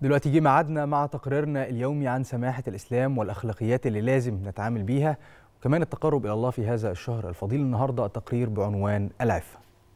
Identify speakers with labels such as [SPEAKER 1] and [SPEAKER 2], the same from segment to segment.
[SPEAKER 1] دلوقتي جه ميعادنا مع تقريرنا اليومي عن سماحة الإسلام والأخلاقيات اللي لازم نتعامل بيها وكمان التقرب إلى الله في هذا الشهر الفضيل النهاردة التقرير بعنوان العفة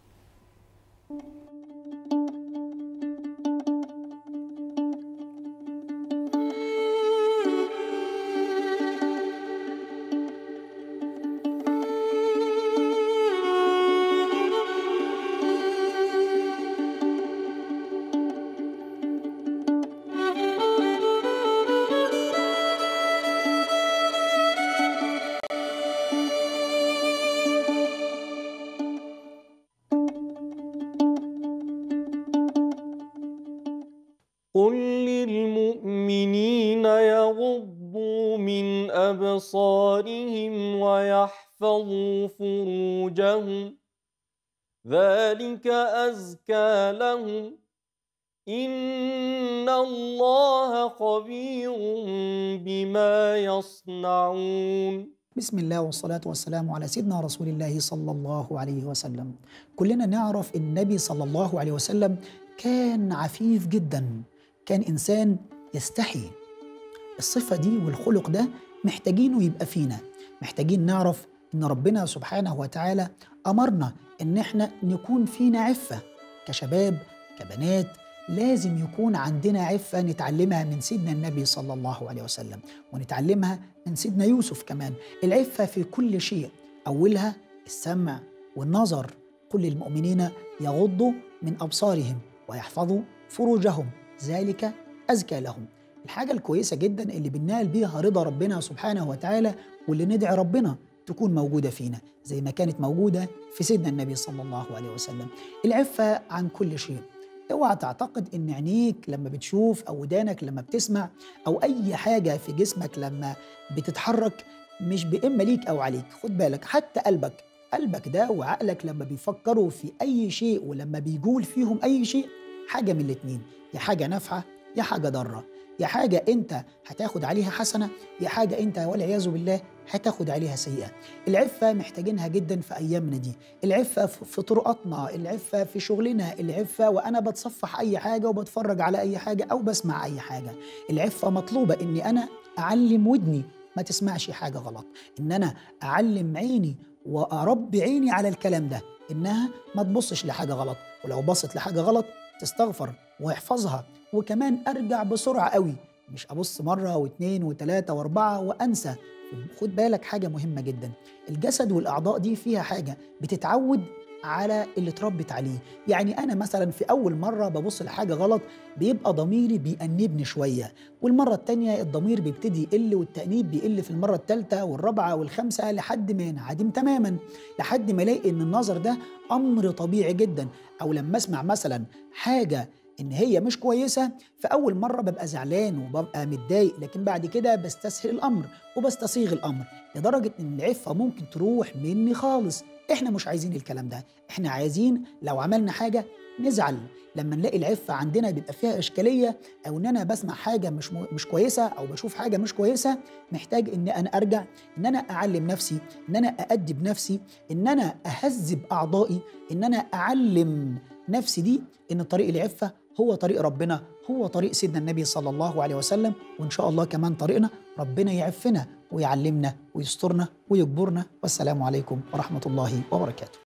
[SPEAKER 2] قل للمؤمنين يغضوا من أبصارهم ويحفظوا فروجهم ذلك أزكى لهم إن الله خبير بما يصنعون
[SPEAKER 3] بسم الله والصلاة والسلام على سيدنا رسول الله صلى الله عليه وسلم كلنا نعرف النبي صلى الله عليه وسلم كان عفيف جدا كان إنسان يستحي الصفة دي والخلق ده محتاجينه يبقى فينا محتاجين نعرف إن ربنا سبحانه وتعالى أمرنا إن إحنا نكون فينا عفة كشباب كبنات لازم يكون عندنا عفة نتعلمها من سيدنا النبي صلى الله عليه وسلم ونتعلمها من سيدنا يوسف كمان العفة في كل شيء أولها السمع والنظر قل للمؤمنين يغضوا من أبصارهم ويحفظوا فروجهم ذلك أزكى لهم الحاجة الكويسة جدا اللي بننال بيها رضا ربنا سبحانه وتعالى واللي ندعي ربنا تكون موجودة فينا زي ما كانت موجودة في سيدنا النبي صلى الله عليه وسلم العفة عن كل شيء اوعى تعتقد ان عينيك لما بتشوف او ودانك لما بتسمع او اي حاجه في جسمك لما بتتحرك مش باما ليك او عليك خد بالك حتى قلبك قلبك ده وعقلك لما بيفكروا في اي شيء ولما بيجول فيهم اي شيء حاجه من الاتنين يا حاجه نافعه يا حاجه ضاره يا حاجه انت هتاخد عليها حسنه يا حاجه انت والعياذ بالله هتاخد عليها سيئه العفه محتاجينها جدا في ايامنا دي العفه في طرقاتنا العفه في شغلنا العفه وانا بتصفح اي حاجه وبتفرج على اي حاجه او بسمع اي حاجه العفه مطلوبه اني انا اعلم ودني ما تسمعش حاجه غلط ان انا اعلم عيني واربي عيني على الكلام ده انها ما تبصش لحاجه غلط ولو بصت لحاجه غلط تستغفر واحفظها وكمان ارجع بسرعه قوي مش ابص مره واثنين وثلاثه واربعه وانسى خد بالك حاجه مهمه جدا الجسد والاعضاء دي فيها حاجه بتتعود على اللي اتربت عليه يعني انا مثلا في اول مره ببص لحاجه غلط بيبقى ضميري بيأنبني شويه والمره الثانيه الضمير بيبتدي يقل والتأنيب بيقل في المره الثالثه والرابعه والخامسه لحد ما ينعدم تماما لحد ما الاقي ان النظر ده امر طبيعي جدا او لما اسمع مثلا حاجه ان هي مش كويسه فاول مره ببقى زعلان وببقى متضايق لكن بعد كده بستسهل الامر وبستصيغ الامر لدرجه ان العفه ممكن تروح مني خالص احنا مش عايزين الكلام ده احنا عايزين لو عملنا حاجه نزعل لما نلاقي العفه عندنا بيبقى فيها اشكاليه او ان انا بسمع حاجه مش م... مش كويسه او بشوف حاجه مش كويسه محتاج ان انا ارجع ان انا اعلم نفسي ان انا اادب نفسي ان انا اهذب اعضائي ان انا اعلم نفسي دي ان طريق العفه هو طريق ربنا هو طريق سيدنا النبي صلى الله عليه وسلم وان شاء الله كمان طريقنا ربنا يعفنا ويعلمنا ويسترنا ويجبرنا والسلام عليكم ورحمه الله وبركاته